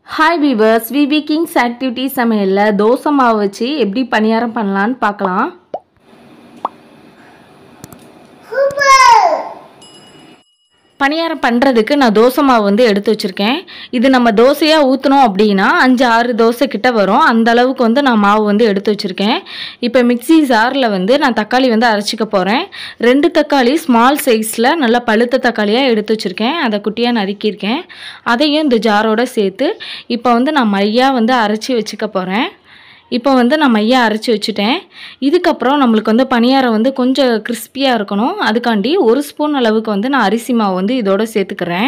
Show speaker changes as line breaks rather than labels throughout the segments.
hi viewers VV kings activity சமையலில் தோசை மாவு வச்சு எப்படி பணியாரம் பண்ணலான்னு பார்க்கலாம் பணியாரம் பண்ணுறதுக்கு நான் தோசை மாவு வந்து எடுத்து வச்சுருக்கேன் இது நம்ம தோசையாக ஊற்றினோம் அப்படின்னா அஞ்சு ஆறு தோசை கிட்ட வரும் அந்த அளவுக்கு வந்து நான் மாவு வந்து எடுத்து வச்சுருக்கேன் இப்போ மிக்ஸி ஜாரில் வந்து நான் தக்காளி வந்து அரைச்சிக்க போகிறேன் ரெண்டு தக்காளி ஸ்மால் சைஸில் நல்லா பழுத்த தக்காளியாக எடுத்து வச்சுருக்கேன் அதை குட்டியாக நறுக்கியிருக்கேன் அதையும் இந்த ஜாரோட சேர்த்து இப்போ வந்து நான் மையாக வந்து அரைச்சி வச்சுக்க போகிறேன் இப்போ வந்து நான் மையாக அரைச்சி வச்சுட்டேன் இதுக்கப்புறம் நம்மளுக்கு வந்து பணியாரம் வந்து கொஞ்சம் கிறிஸ்பியாக இருக்கணும் அதுக்காண்டி ஒரு ஸ்பூன் அளவுக்கு வந்து நான் அரிசி மாவு வந்து இதோட சேர்த்துக்கிறேன்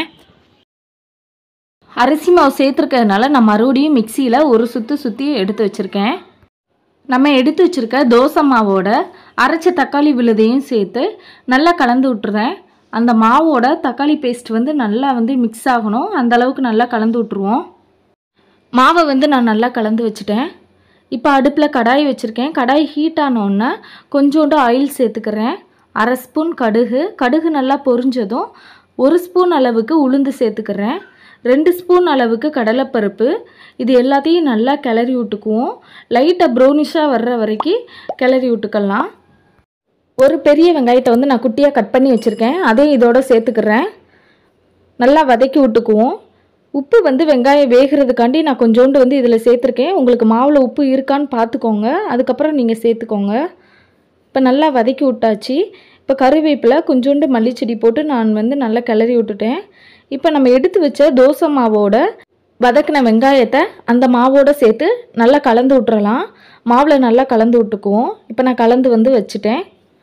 அரிசி மாவு சேர்த்துருக்கிறதுனால நான் மறுபடியும் மிக்சியில் ஒரு சுற்று சுற்றி எடுத்து வச்சுருக்கேன் நம்ம எடுத்து வச்சுருக்க தோசை மாவோட அரைச்ச தக்காளி விழுதையும் சேர்த்து நல்லா கலந்து விட்டுறேன் அந்த மாவோட தக்காளி பேஸ்ட் வந்து நல்லா வந்து மிக்ஸ் ஆகணும் அந்த அளவுக்கு நல்லா கலந்து விட்ருவோம் மாவை வந்து நான் நல்லா கலந்து வச்சுட்டேன் இப்போ அடுப்பில் கடாய் வச்சுருக்கேன் கடாய் ஹீட் ஆனோடனே கொஞ்சோண்டு ஆயில் சேர்த்துக்கிறேன் அரை ஸ்பூன் கடுகு கடுகு நல்லா பொரிஞ்சதும் ஒரு ஸ்பூன் அளவுக்கு உளுந்து சேர்த்துக்கிறேன் ரெண்டு ஸ்பூன் அளவுக்கு கடலைப்பருப்பு இது எல்லாத்தையும் நல்லா கிளறி விட்டுக்குவோம் லைட்டாக ப்ரௌனிஷாக வர்ற வரைக்கும் கிளறி விட்டுக்கலாம் ஒரு பெரிய வெங்காயத்தை வந்து நான் குட்டியாக கட் பண்ணி வச்சுருக்கேன் அதையும் இதோட சேர்த்துக்கிறேன் நல்லா வதக்கி விட்டுக்குவோம் உப்பு வந்து வெங்காயம் வேகிறதுக்காண்டி நான் கொஞ்சோண்டு வந்து இதில் சேர்த்துருக்கேன் உங்களுக்கு மாவில் உப்பு இருக்கான்னு பார்த்துக்கோங்க அதுக்கப்புறம் நீங்கள் சேர்த்துக்கோங்க இப்போ நல்லா வதக்கி விட்டாச்சு இப்போ கருவேப்பிலை கொஞ்சோண்டு மல்லிச்செடி போட்டு நான் வந்து நல்லா கிளறி விட்டுட்டேன் இப்போ நம்ம எடுத்து வச்ச தோசை மாவோட வதக்கின வெங்காயத்தை அந்த மாவோட சேர்த்து நல்லா கலந்து விட்டுறலாம் மாவில் நல்லா கலந்து விட்டுக்குவோம் இப்போ நான் கலந்து வந்து வச்சுட்டேன்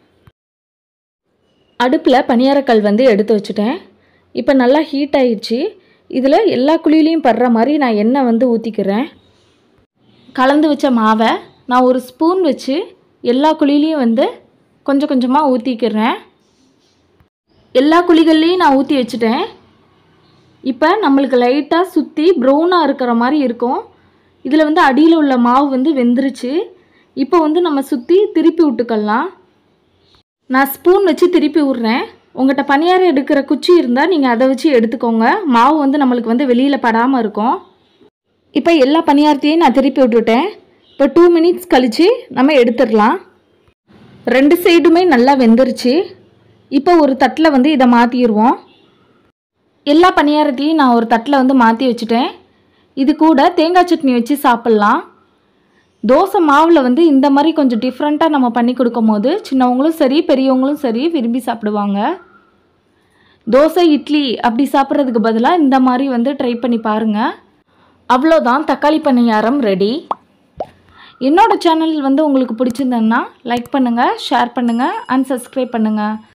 அடுப்பில் பனியாரக்கல் வந்து எடுத்து வச்சுட்டேன் இப்போ நல்லா ஹீட் ஆயிடுச்சு இதில் எல்லா குழியிலையும் படுற மாதிரி நான் எண்ணெய் வந்து ஊற்றிக்கிறேன் கலந்து வச்ச மாவை நான் ஒரு ஸ்பூன் வச்சு எல்லா குழியிலையும் வந்து கொஞ்சம் கொஞ்சமாக ஊற்றிக்கிறேன் எல்லா குழிகள்லேயும் நான் ஊற்றி வச்சுட்டேன் இப்போ நம்மளுக்கு லைட்டாக சுற்றி ப்ரௌனாக இருக்கிற மாதிரி இருக்கும் இதில் வந்து அடியில் உள்ள மாவு வந்து வெந்துருச்சு இப்போ வந்து நம்ம சுற்றி திருப்பி விட்டுக்கலாம் நான் ஸ்பூன் வச்சு திருப்பி விட்றேன் உங்கள்கிட்ட பணியாரம் எடுக்கிற குச்சி இருந்தால் நீங்கள் அதை வச்சு எடுத்துக்கோங்க மாவு வந்து நம்மளுக்கு வந்து வெளியில் படாமல் இருக்கும் இப்போ எல்லா பணியாரத்தையும் நான் திருப்பி விட்டுட்டேன் இப்போ டூ மினிட்ஸ் கழித்து நம்ம எடுத்துடலாம் ரெண்டு சைடுமே நல்லா வெந்துருச்சு இப்போ ஒரு தட்டில் வந்து இதை மாற்றிடுவோம் எல்லா பணியாரத்தையும் நான் ஒரு தட்டில் வந்து மாற்றி வச்சுட்டேன் இது கூட தேங்காய் சட்னி வச்சு சாப்பிட்லாம் தோசை மாவில் வந்து இந்த மாதிரி கொஞ்சம் டிஃப்ரெண்ட்டாக நம்ம பண்ணி கொடுக்கும் போது சின்னவங்களும் சரி பெரியவங்களும் சரி விரும்பி சாப்பிடுவாங்க தோசை இட்லி அப்படி சாப்பிட்றதுக்கு பதிலாக இந்த மாதிரி வந்து ட்ரை பண்ணி பாருங்கள் அவ்வளோதான் தக்காளி பணியாரம் ரெடி என்னோட சேனல் வந்து உங்களுக்கு பிடிச்சிருந்ததுன்னா லைக் பண்ணுங்கள் ஷேர் பண்ணுங்கள் அண்ட் சப்ஸ்கிரைப் பண்ணுங்கள்